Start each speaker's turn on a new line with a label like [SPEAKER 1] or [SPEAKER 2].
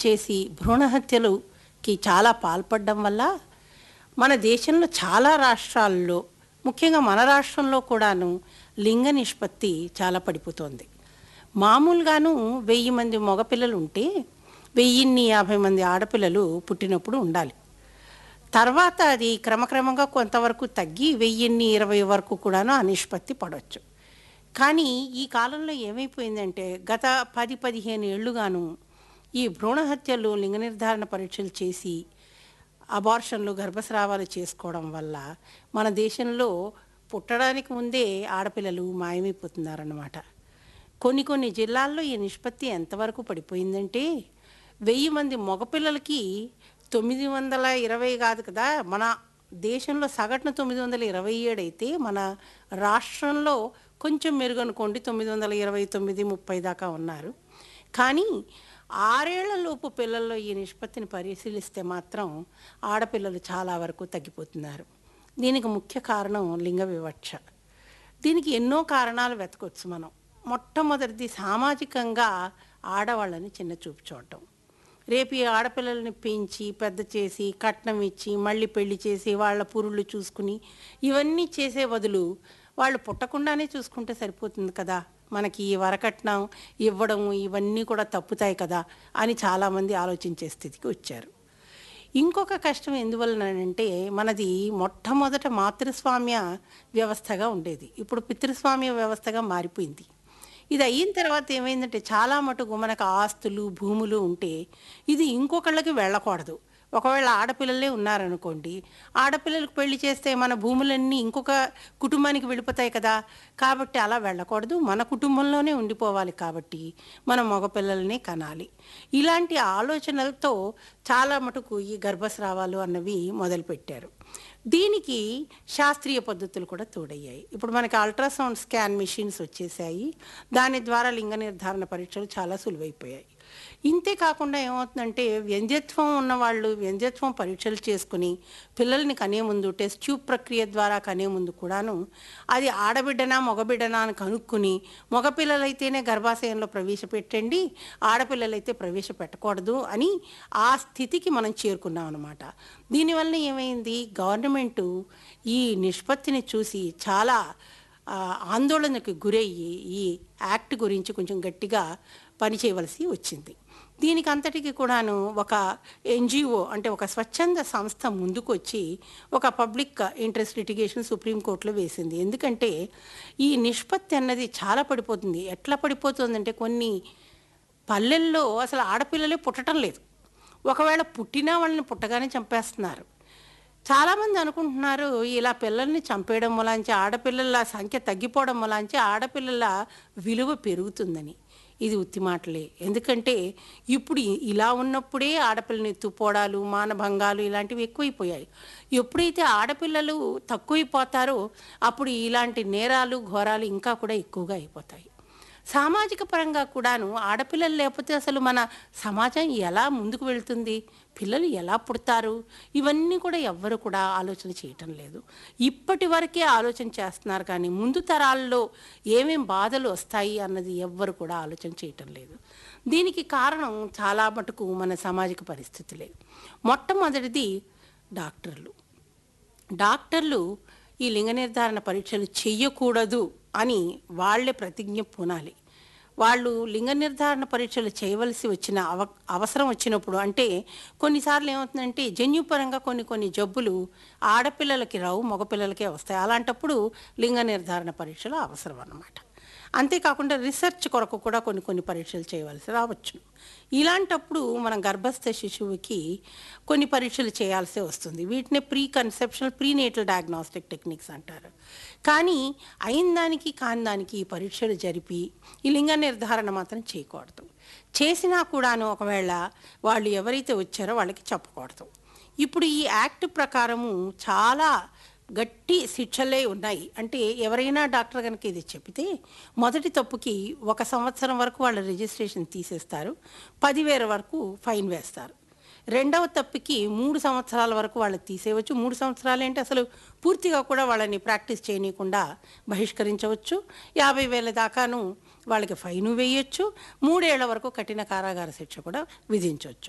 [SPEAKER 1] చేసి భ్రూణ హత్యలుకి చాలా పాల్పడడం వల్ల మన దేశంలో చాలా రాష్ట్రాల్లో ముఖ్యంగా మన రాష్ట్రంలో కూడాను లింగ నిష్పత్తి చాలా పడిపోతోంది మామూలుగాను వెయ్యి మంది మగపిల్లలు ఉంటే వెయ్యిన్ని యాభై మంది ఆడపిల్లలు పుట్టినప్పుడు ఉండాలి తర్వాత అది క్రమక్రమంగా కొంతవరకు తగ్గి వెయ్యిన్ని ఇరవై వరకు కూడాను ఆ నిష్పత్తి పడవచ్చు కానీ ఈ కాలంలో ఏమైపోయిందంటే గత పది పదిహేను ఏళ్ళుగాను ఈ భ్రూణ హత్యలు లింగ నిర్ధారణ పరీక్షలు చేసి అబార్షన్లు గర్భస్రావాలు చేసుకోవడం వల్ల మన దేశంలో పుట్టడానికి ముందే ఆడపిల్లలు మాయమైపోతున్నారన్నమాట కొన్ని కొన్ని జిల్లాల్లో ఈ నిష్పత్తి ఎంతవరకు పడిపోయిందంటే వెయ్యి మంది మగపిల్లలకి తొమ్మిది వందల ఇరవై కాదు కదా మన దేశంలో సగటున తొమ్మిది వందల ఇరవై ఏడు అయితే మన రాష్ట్రంలో కొంచెం మెరుగనుకోండి తొమ్మిది వందల ఇరవై తొమ్మిది ముప్పై దాకా ఉన్నారు కానీ ఆరేళ్లలోపు పిల్లల్లో ఈ నిష్పత్తిని పరిశీలిస్తే మాత్రం ఆడపిల్లలు చాలా వరకు తగ్గిపోతున్నారు దీనికి ముఖ్య కారణం లింగ వివక్ష దీనికి ఎన్నో కారణాలు వెతకొచ్చు మనం మొట్టమొదటిది సామాజికంగా ఆడవాళ్ళని చిన్న చూపు చూడటం రేపు ఈ ఆడపిల్లల్ని పెంచి పెద్ద చేసి కట్నం ఇచ్చి మళ్ళీ పెళ్లి చేసి వాళ్ళ పురుళ్ళు చూసుకుని ఇవన్నీ చేసే బదులు వాళ్ళు పుట్టకుండానే చూసుకుంటే సరిపోతుంది కదా మనకి ఈ వరకట్నం ఇవ్వడం ఇవన్నీ కూడా తప్పుతాయి కదా అని చాలామంది ఆలోచించే స్థితికి వచ్చారు ఇంకొక కష్టం ఎందువలనంటే మనది మొట్టమొదట మాతృస్వామ్య వ్యవస్థగా ఉండేది ఇప్పుడు పితృస్వామ్య వ్యవస్థగా మారిపోయింది ఇది అయిన తర్వాత ఏమైందంటే చాలా మటుకు మనకు ఆస్తులు భూములు ఉంటే ఇది ఇంకొకళ్ళకి వెళ్ళకూడదు ఒకవేళ ఆడపిల్లలే ఉన్నారనుకోండి ఆడపిల్లలకు పెళ్లి చేస్తే మన భూములన్నీ ఇంకొక కుటుంబానికి వెళ్ళిపోతాయి కదా కాబట్టి అలా వెళ్ళకూడదు మన కుటుంబంలోనే ఉండిపోవాలి కాబట్టి మన మగపిల్లల్ని కనాలి ఇలాంటి ఆలోచనలతో చాలా మటుకు ఈ గర్భస్రావాలు అన్నవి మొదలుపెట్టారు దీనికి శాస్త్రీయ పద్ధతులు కూడా తోడయ్యాయి ఇప్పుడు మనకి అల్ట్రాసౌండ్ స్కాన్ మిషన్స్ వచ్చేసాయి దాని ద్వారా లింగ నిర్ధారణ పరీక్షలు చాలా సులువైపోయాయి ఇంతే కాకుండా ఏమవుతుందంటే వ్యంధ్యత్వం ఉన్న వాళ్ళు వ్యంధ్యత్వం పరీక్షలు చేసుకుని పిల్లల్ని కనే ముందు టెస్ట్ ట్యూబ్ ప్రక్రియ ద్వారా కనే ముందు కూడాను అది ఆడబిడ్డనా మగబిడ్డనా అని కనుక్కుని మగపిల్లలైతేనే గర్భాశయంలో ప్రవేశపెట్టండి ఆడపిల్లలైతే ప్రవేశపెట్టకూడదు అని ఆ స్థితికి మనం చేరుకున్నాం అనమాట దీనివల్ల ఏమైంది గవర్నమెంటు ఈ నిష్పత్తిని చూసి చాలా ఆ, ఆందోళనకు గురయ్యి ఈ యాక్ట్ గురించి కొంచెం గట్టిగా పనిచేయవలసి వచ్చింది దీనికి అంతటికి కూడాను ఒక ఎన్జిఓ అంటే ఒక స్వచ్ఛంద సంస్థ ముందుకు వచ్చి ఒక పబ్లిక్ ఇంట్రెస్ట్ లిటిగేషన్ సుప్రీంకోర్టులో వేసింది ఎందుకంటే ఈ నిష్పత్తి అన్నది చాలా పడిపోతుంది ఎట్లా పడిపోతుందంటే కొన్ని పల్లెల్లో అసలు ఆడపిల్లలే పుట్టడం లేదు ఒకవేళ పుట్టినా వాళ్ళని పుట్టగానే చంపేస్తున్నారు చాలామంది అనుకుంటున్నారు ఇలా పిల్లల్ని చంపేయడం వలాంచి ఆడపిల్లల సంఖ్య తగ్గిపోవడం వలాంచి ఆడపిల్లల విలువ పెరుగుతుందని ఇది ఉత్తి మాటలే ఎందుకంటే ఇప్పుడు ఇ- ఇలా ఉన్నప్పుడే ఆడపిల్లని ఎత్తుపోవడాలు మానభంగాలు ఇలాంటివి ఎక్కువైపోయాయి ఎప్పుడైతే ఆడపిల్లలు తక్కువైపోతారో అప్పుడు ఇలాంటి నేరాలు ఘోరాలు ఇంకా కూడా ఎక్కువగా అయిపోతాయి సామాజిక పరంగా కూడాను ఆడపిల్లలు లేకపోతే అసలు మన సమాజం ఎలా ముందుకు వెళ్తుంది పిల్లలు ఎలా పుడతారు ఇవన్నీ కూడా ఎవ్వరు కూడా ఆలోచన చేయటం లేదు ఇప్పటి వరకే ఆలోచన చేస్తున్నారు కానీ ముందు తరాల్లో ఏమేం బాధలు వస్తాయి అన్నది ఎవ్వరు కూడా ఆలోచన చేయటం లేదు దీనికి కారణం చాలా మటుకు మన సామాజిక పరిస్థితులే మొట్టమొదటిది డాక్టర్లు డాక్టర్లు ఈ లింగ నిర్ధారణ పరీక్షలు చెయ్యకూడదు అని వాళ్ళే ప్రతిజ్ఞ పూనాలి వాళ్ళు లింగ నిర్ధారణ పరీక్షలు చేయవలసి వచ్చిన అవ అవసరం వచ్చినప్పుడు అంటే కొన్నిసార్లు ఏమవుతుందంటే జన్యుపరంగా కొన్ని కొన్ని జబ్బులు ఆడపిల్లలకి రావు మగపిల్లలకే వస్తాయి అలాంటప్పుడు లింగ నిర్ధారణ పరీక్షలు అవసరం అన్నమాట అంతేకాకుండా రీసెర్చ్ కొరకు కూడా కొన్ని కొన్ని పరీక్షలు చేయవలసి రావచ్చు ఇలాంటప్పుడు మనం గర్భస్థ శిశువుకి కొన్ని పరీక్షలు చేయాల్సి వస్తుంది వీటిని pre conceptional prenatal diagnostic techniques అంటారు కానీ అయిన దానికి కాని దానికి ఈ పరీక్షలు జరిపి ఈ లింగ నిర్ధారణ మాత్రం చేయకూడదు చేసినా కూడాను ఒకవేళ వాళ్ళు ఎవరైతే వచ్చారో వాళ్ళకి చెప్పకూడదు ఇప్పుడు ఈ యాక్ట్ ప్రకారము చాలా గట్టి శిక్షలే ఉన్నాయి అంటే ఎవరైనా డాక్టర్ కనుక ఇది చెప్తే మొదటి తప్పుకి ఒక సంవత్సరం వరకు వాళ్ళ రిజిస్ట్రేషన్ తీసేస్తారు పదివేల వరకు ఫైన్ వేస్తారు రెండవ తప్పుకి మూడు సంవత్సరాల వరకు వాళ్ళకి తీసేయవచ్చు మూడు సంవత్సరాలు అంటే అసలు పూర్తిగా కూడా వాళ్ళని ప్రాక్టీస్ చేయనీయకుండా బహిష్కరించవచ్చు యాభై వేల దాకాను వాళ్ళకి ఫైన్ వేయొచ్చు మూడేళ్ల వరకు కఠిన కారాగార శిక్ష కూడా విధించవచ్చు